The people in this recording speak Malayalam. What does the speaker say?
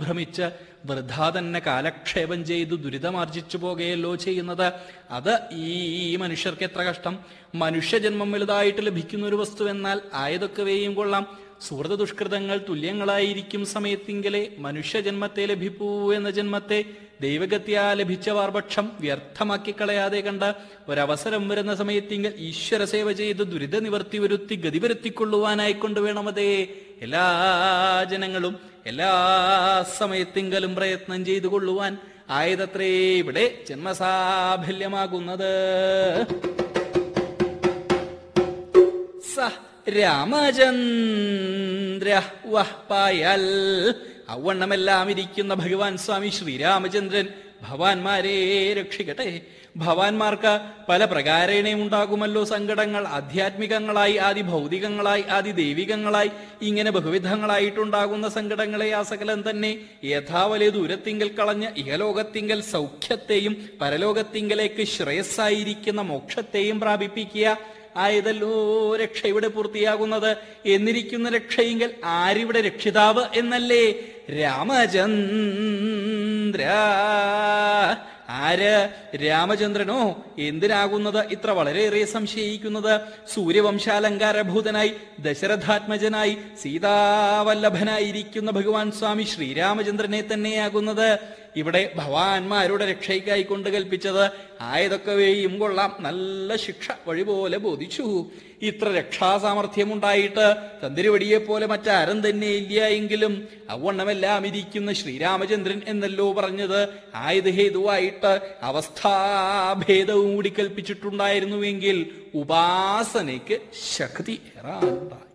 പരിഭ്രമിച്ച് വൃഥാ തന്നെ കാലക്ഷേപം ചെയ്തു ദുരിതമാർജിച്ചു പോകുകയല്ലോ ചെയ്യുന്നത് അത് ഈ മനുഷ്യർക്ക് എത്ര കഷ്ടം മനുഷ്യജന്മം വലുതായിട്ട് ലഭിക്കുന്ന ഒരു വസ്തു എന്നാൽ ആയതൊക്കെവേയും കൊള്ളാം സുഹൃത ദുഷ്കൃതങ്ങൾ തുല്യങ്ങളായിരിക്കും സമയത്തിങ്കലെ മനുഷ്യജന്മത്തെ ലഭിപ്പൂ എന്ന ജന്മത്തെ ദൈവഗത്യാ ലഭിച്ച വാർപക്ഷം വ്യർത്ഥമാക്കി കളയാതെ കണ്ട ഒരവസരം വരുന്ന സമയത്തിങ്കൽ ഈശ്വര സേവ ചെയ്ത് ദുരിത നിവർത്തി വരുത്തി ഗതി വരുത്തിക്കൊള്ളുവാനായി കൊണ്ടുവേണമതേ എല്ലാ ജനങ്ങളും എല്ലാ സമയത്തിങ്കലും പ്രയത്നം ചെയ്തു കൊള്ളുവാൻ ആയതത്രേ ഇവിടെ ജന്മസാഫല്യമാകുന്നത് സ രാമചന്ദ്ര വഹ് പായൽ ഔവണ്ണമെല്ലാം ഇരിക്കുന്ന ഭഗവാൻ സ്വാമി ശ്രീരാമചന്ദ്രൻ ഭവാന്മാരെ രക്ഷിക്കട്ടെ ഭവാന്മാർക്ക് പല പ്രകാരേണയും ഉണ്ടാകുമല്ലോ സങ്കടങ്ങൾ ആധ്യാത്മികങ്ങളായി ആദി ഭൗതികങ്ങളായി ആദി ദൈവികങ്ങളായി ഇങ്ങനെ ബഹുവിധങ്ങളായിട്ടുണ്ടാകുന്ന സങ്കടങ്ങളെ ആ സകലം തന്നെ യഥാവലിയ ദൂരത്തിങ്കൽ കളഞ്ഞ് ഇഹലോകത്തിങ്കൽ സൗഖ്യത്തെയും പരലോകത്തിങ്കലേക്ക് ശ്രേയസ്സായിരിക്കുന്ന മോക്ഷത്തെയും പ്രാപിപ്പിക്കുക ആയതല്ലോ രക്ഷ ഇവിടെ പൂർത്തിയാകുന്നത് എന്നിരിക്കുന്ന രക്ഷയെങ്കിൽ ആരിവിടെ രക്ഷിതാവ് എന്നല്ലേ രാമചന്ദ്ര ആര് രാമചന്ദ്രനോ എന്തിനാകുന്നത് ഇത്ര വളരെയേറെ സംശയിക്കുന്നത് സൂര്യവംശാലങ്കാരഭൂതനായി ദശരഥാത്മജനായി സീതാവല്ലഭനായിരിക്കുന്ന ഭഗവാൻ സ്വാമി ശ്രീരാമചന്ദ്രനെ തന്നെയാകുന്നത് ഇവിടെ ഭവാന്മാരുടെ രക്ഷയ്ക്കായി കൊണ്ട് കൽപ്പിച്ചത് ആയതൊക്കെവേയും കൊള്ളാം നല്ല ശിക്ഷ വഴിപോലെ ബോധിച്ചു ഇത്ര രക്ഷാസാമർഥ്യമുണ്ടായിട്ട് തന്തിരുവടിയെ പോലെ മറ്റാരും തന്നെ ഇല്ല എങ്കിലും അവണ്ണമെല്ലാം ഇരിക്കുന്ന ശ്രീരാമചന്ദ്രൻ എന്നല്ലോ പറഞ്ഞത് ആയത് ഹേതുവായിട്ട് അവസ്ഥാഭേദവും കൂടി കൽപ്പിച്ചിട്ടുണ്ടായിരുന്നുവെങ്കിൽ ഉപാസനയ്ക്ക് ശക്തി ഏറാനുണ്ടായി